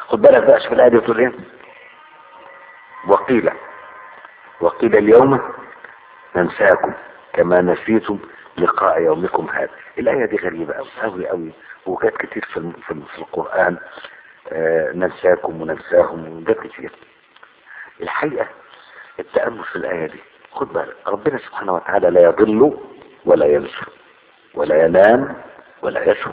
خد بالك بقى شوف الآية دي بتقول ايه وقيل وقيل اليوم ننساكم كما نسيتم لقاء يومكم هذا الآية دي غريبة أوي أوي أوي وجات كتير في, الم- في, ال- في القرآن آه ننساكم وننساهم وجات كتير الحقيقة التأمل في الآية دي خد بالك ربنا سبحانه وتعالى لا يضل ولا ينسى ولا ينام ولا يسهو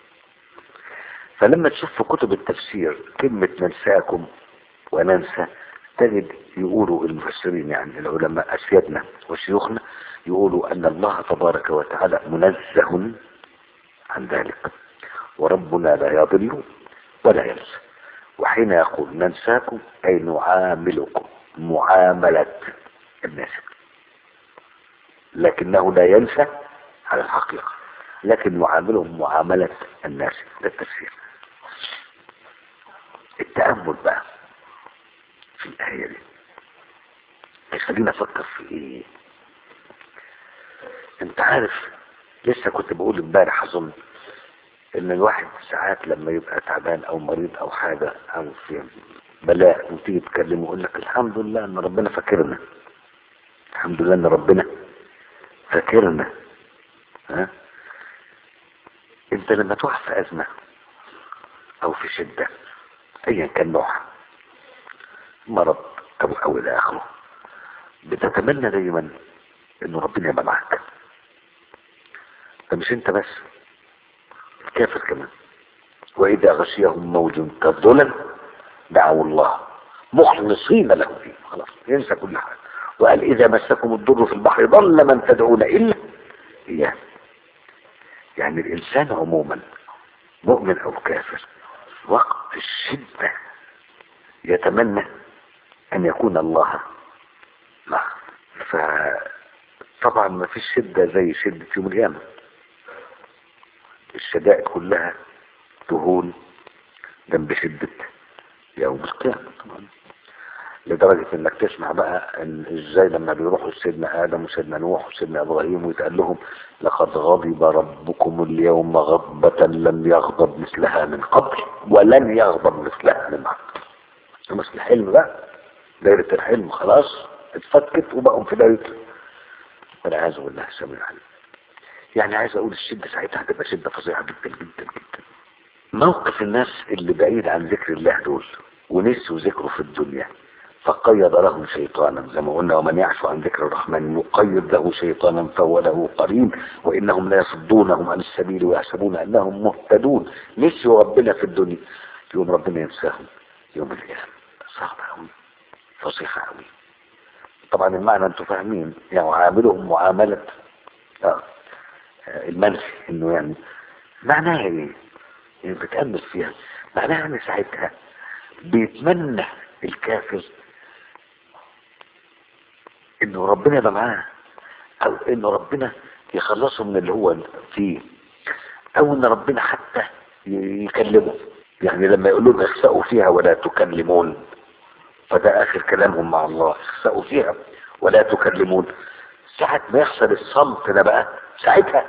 فلما تشوف في كتب التفسير كلمة ننساكم وننسى تجد يقولوا المفسرين يعني العلماء أسيادنا وشيوخنا يقولوا أن الله تبارك وتعالى منزه عن ذلك وربنا لا يضل ولا ينسى وحين يقول ننساكم أي نعاملكم معاملة الناس لكنه لا ينسى على الحقيقة لكن نعاملهم معاملة الناس ده التفسير التأمل بقى في الآية دي يخلينا أفكر في إيه أنت عارف لسه كنت بقول امبارح أظن إن الواحد ساعات لما يبقى تعبان أو مريض أو حاجة أو في بلاء وتيجي تكلمه يقول لك الحمد لله إن ربنا فاكرنا الحمد لله إن ربنا فاكرنا ها انت لما تقع في ازمة او في شدة ايا كان نوعها مرض او او الى اخره بتتمنى دايما انه ربنا يبقى معاك فمش انت بس الكافر كمان واذا غشيهم موج كالظلل دعوا الله مخلصين له فيه خلاص ينسى كل حاجه وقال اذا مسكم الضر في البحر ضل من تدعون الا اياه يعني الإنسان عموما مؤمن أو كافر وقت الشدة يتمنى أن يكون الله معه فطبعا ما فيش شدة زي شدة يوم القيامة الشدائد كلها تهون جنب شدة يوم القيامة طبعا لدرجة انك تسمع بقى ان ازاي لما بيروحوا سيدنا ادم وسيدنا نوح وسيدنا ابراهيم ويتقال لهم لقد غضب ربكم اليوم غضبة لم يغضب مثلها من قبل ولن يغضب مثلها من بعد بس الحلم بقى دايرة الحلم خلاص اتفكت وبقوا في دايرة والعياذ بالله السميع العليم يعني عايز اقول الشدة ساعتها هتبقى شدة فظيعة جدا جدا جدا موقف الناس اللي بعيد عن ذكر الله دول ونسوا ذكره في الدنيا فقيض لهم شيطانا زي ما قلنا ومن يعش عن ذكر الرحمن يقيض له شيطانا فهو له قرين وانهم لا يصدونهم عن السبيل ويحسبون انهم مهتدون نسيوا ربنا في الدنيا يوم ربنا ينساهم يوم القيامه صعب قوي فصيحه قوي طبعا المعنى انتم فاهمين يعني عاملهم معامله آه آه، المنفي انه يعني معناها ايه؟ يعني بتأمل فيها معناها ان ساعتها بيتمنى الكافر انه ربنا يبقى معاه او انه ربنا يخلصه من اللي هو فيه او ان ربنا حتى يكلمه يعني لما يقول لهم اخسأوا فيها ولا تكلمون فده اخر كلامهم مع الله اخسأوا فيها ولا تكلمون ساعة ما يحصل الصمت ده بقى ساعتها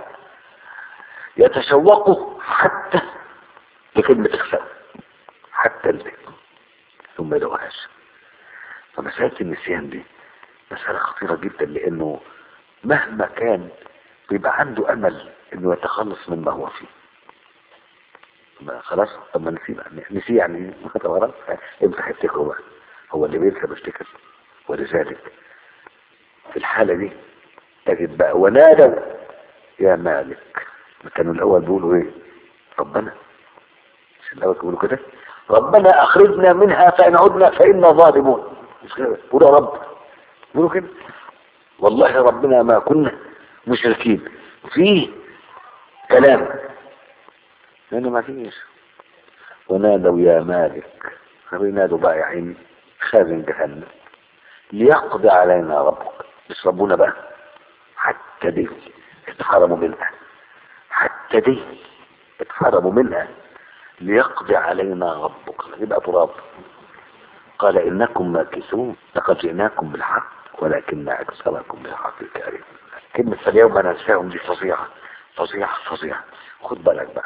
يتشوقوا حتى لكلمة اخسأوا حتى البيت ثم يدعوهاش فمسألة النسيان دي مسألة خطيرة جدا لأنه مهما كان بيبقى عنده أمل إنه يتخلص مما هو فيه ما خلاص طب ما نسيه بقى نسيه يعني طب خلاص امسح افتكره بقى هو اللي بينسى بيفتكر ولذلك في الحالة دي تجد بقى ونادوا يا مالك كانوا الأول بيقولوا إيه ربنا مش الأول بيقولوا كده ربنا أخرجنا منها فإن عدنا فإنا ظالمون مش كده قولوا يا رب بيقولوا كده والله ربنا ما كنا مشركين فيه كلام لأنه ما فيش ونادوا يا مالك فبينادوا بقى يا عيني خازن جهنم ليقضي علينا ربك مش ربنا بقى حتى دي اتحرموا منها حتى دي اتحرموا منها ليقضي علينا ربك يبقى تراب قال إنكم ماكثون لقد جئناكم بالحق ولكن أكثركم بالحق كارهون كلمة فاليوم ننساهم دي فظيعة فظيعة فظيعة خد بالك بقى